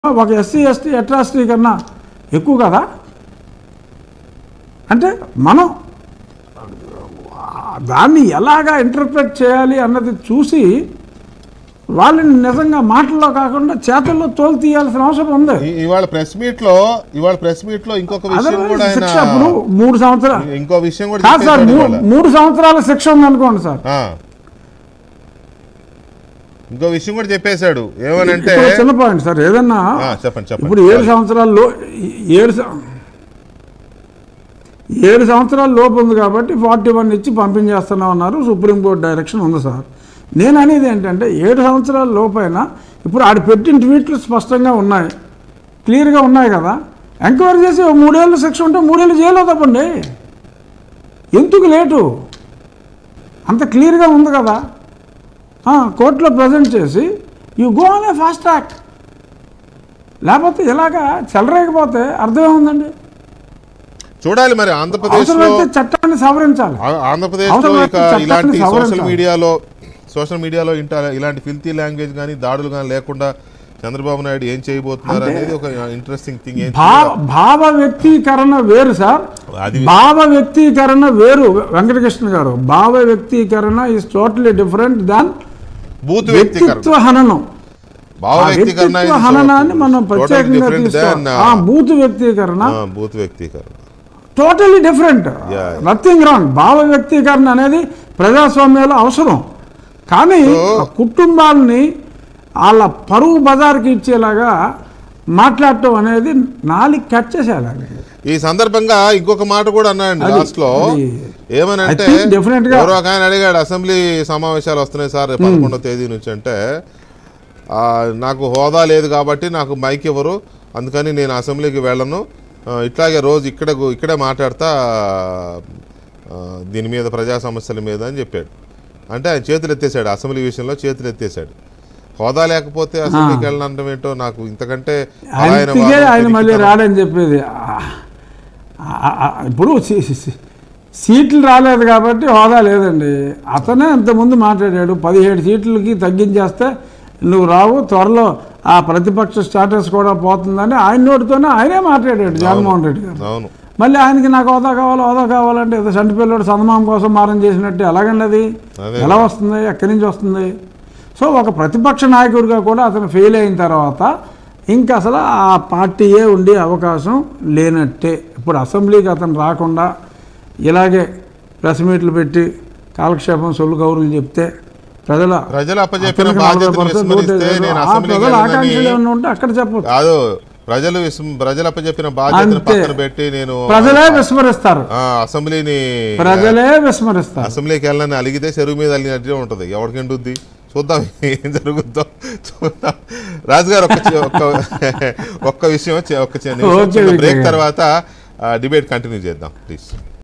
ఒక SC ST atrocity కన్నా ఎక్కువ కదా అంటే మనం దాన్ని ఎలాగా ఇంటర్ప్రెట్ చేయాలి అన్నది చూసి వాళ్ళని నిజంగా మాటల్లో కాకుండా చేతుల్లో తోలు తీయాల్సిన అవసరం ఉంది ఈ- ఇవాళ ప్రెస్ మీట్ లో ఇవాళ ప్రెస్ మీట్ లో ఇంకొక విషయం కూడా అదర్వైజ్ శిక్ష ఆయన ఇప్పుడు మూడు సంవత్సరాలు ఇంకో విషయం కూడా కాదు సార్ చెప్పేశాడు మూ- ఇవాళ. మూడు సంవత్సరాల శిక్ష ఉంది అనుకోండి సార్ ఆ. ఇంకో విషయం కూడా చెప్పేశాడు ఏమనంటే ఇక్కడ చిన్న పాయింట్ సార్ ఏదన్నా ఆ, చెప్పండి చెప్పండి ఇప్పుడు ఏడు సంవత్సరాల్లో ఏడు సం- ఏడు సంవత్సరాల లోపు ఉంది కాబట్టి ఫార్టీ వన్ ఇచ్చి పంపించేస్తున్నాం అన్నారు సుప్రీంకోర్టు డైరెక్షన్ ఉంది సార్ నేను అనేది ఏంటంటే ఏడు సంవత్సరాల లోపైనా ఇప్పుడు ఆడు పెట్టిన ట్వీట్లు స్పష్టంగా ఉన్నాయి క్లియర్గా ఉన్నాయి కదా ఎంక్వైరీ చేసి ఓ మూడేళ్ళు శిక్ష ఉంటే మూడేళ్ళు జైల్లో తప్పండి ఎందుకు లేటు అంత క్లియర్గా ఉంది కదా ఆ, కోర్టులో ప్రజెంట్ చేసి you go on a fast track లేకపోతే ఇలాగా చెలరేకపోతే అర్థం ఏముందండి చూడాలి మరి ఆంధ్రప్రదేశ్ లో అవసరమైతే చట్టాన్ని సవరించాలి ఆంధ్రప్రదేశ్ లో అవసరమైతే ఇక చట్టాన్ని ఇలాంటి సోషల్ సవరించాలి. మీడియాలో సోషల్ మీడియాలో ఇంట ఇలాంటి ఫిల్తీ లాంగ్వేజ్ కానీ దాడులు కానీ లేకుండా చంద్రబాబు నాయుడు ఏం చేయబోతున్నారు అంటే అనేది ఒక ఇంట్రెస్టింగ్ థింగ్ ఏం భావ భావ వ్యక్తీకరణ వేరు సార్ అది భావ వ్యక్తీకరణ వేరు వెంకటకృష్ణ గారు భావ వ్యక్తీకరణ ఈజ్ టోటలీ డిఫరెంట్ దాన్ బూత్ వ్యక్తీకరణ వ్యక్తిత్వ హననం భావ ఆ వ్యక్తీకరణ వ్యక్తిత్వ హననాన్ని మనం ప్రత్యేకంగా డిఫరెంట్ తీసుకోవాలి ఆ బూత్ వ్యక్తీకరణ బూత్ వ్యక్తీకరణ totally different Yeah. Nothing wrong భావ వ్యక్తీకరణ అనేది ప్రజాస్వామ్యంలో అవసరం కానీ So- ఆ కుటుంబాలని వాళ్ళ పరువు బజార్కి ఇచ్చేలాగా మాట్లాడటం అనేది నాలుగు కట్ చేసేయాలి ఈ సందర్భంగా ఇంకొక మాట కూడా అన్నాడండి అది- లాస్ట్ లో అది ఏమనంటే I think definite గా- ఎవరో ఒక ఆయన అడిగాడు అసెంబ్లీ సమావేశాలు వస్తున్నాయి సార్ రేపు పదకొండో తేదీ నుంచి అంటే ఆ, నాకు హోదా లేదు కాబట్టి నాకు మైక్ ఇవ్వరు అందుకని నేను అసెంబ్లీకి వెళ్ళను ఆ, ఇట్లాగే రోజు ఇక్కడ ఇక్కడే మాట్లాడతా ఆ, దీని మీద ప్రజా సమస్యల మీద అని చెప్పాడు అంటే ఆయన చేతులు ఎత్తేసాడు అసెంబ్లీ విషయంలో చేతులు ఎత్తేసాడు హోదా లేకపోతే అసెంబ్లీకి వెళ్ళడం ఏంటో నాకు ఇంతకంటే పలాయన అందుకే వాదం, ఆయన మళ్ళీ పిరికితనం. రాడని చెప్పేది ఆ- ఆ- ఆ- ఇప్పుడు సీ- సీ- సీట్లు రాలేదు కాబట్టి హోదా లేదండి అతనే ఇంతకుముందు మాట్లాడాడు పదిహేడు సీట్లకి తగ్గించేస్తే నువ్వు రావు త్వరలో ఆ ప్రతిపక్ష స్టాటస్ కూడా పోతుందని ఆయన నోటితోనే ఆయనే మాట్లాడాడు జగన్మోహన్ రెడ్డి గారు అవును మళ్ళీ ఆయనకి నాకు హోదా కావాలి హోదా కావాలంటే ఏదో సంటి పిల్లడు సందమాం కోసం మారం చేసినట్టు ఎలాగండి అది అదే. ఎలా వస్తుంది ఎక్కడి నుంచి వస్తుంది సో ఒక ప్రతిపక్ష నాయకుడిగా కూడా అతను ఫెయిల్ అయిన తర్వాత ఇంకా అసలు ఆ పార్టీయే ఉండే అవకాశం లేనట్టే ఇప్పుడు అసెంబ్లీకి అతను రాకుండా ఇలాగే ప్రెస్ మీట్లు పెట్టి కాలక్షేపం సొల్లు కౌరులు చెప్తే ప్రజల ప్రజలు అప్పచెప్పిన అతనికి బాధ్యతను 40% విస్మరిస్తే ఓటేశారు. నేను ఆ అసెంబ్లీకి ప్రజల వెళ్ళనని ఆకాంక్షలు ఏమైనా ఉంటే అక్కడ చెప్పొచ్చు కాదు ప్రజలు విస్మ- ప్రజలు అప్పచెప్పిన బాధ్యతను అంతే. పక్కన పెట్టి నేను ప్రజలే విస్మరిస్తారు ఆ, అసెంబ్లీని ప్రజలే విస్మరిస్తారు అసెంబ్లీకి వెళ్ళని అలిగితే చెరువు మీద అలిగినట్టే ఉంటది ఎవరికి ఎండుద్ది చూద్దాం ఏం జరుగుద్దో చూద్దాం రాజుగారు ఒక్క చి- ఒక్క ఒక్క విషయం చి- ఒక్క చిన్న ఓకే, బ్రేక్ ఓకే. తర్వాత డిబేట్ కంటిన్యూ చేద్దాం ప్లీజ్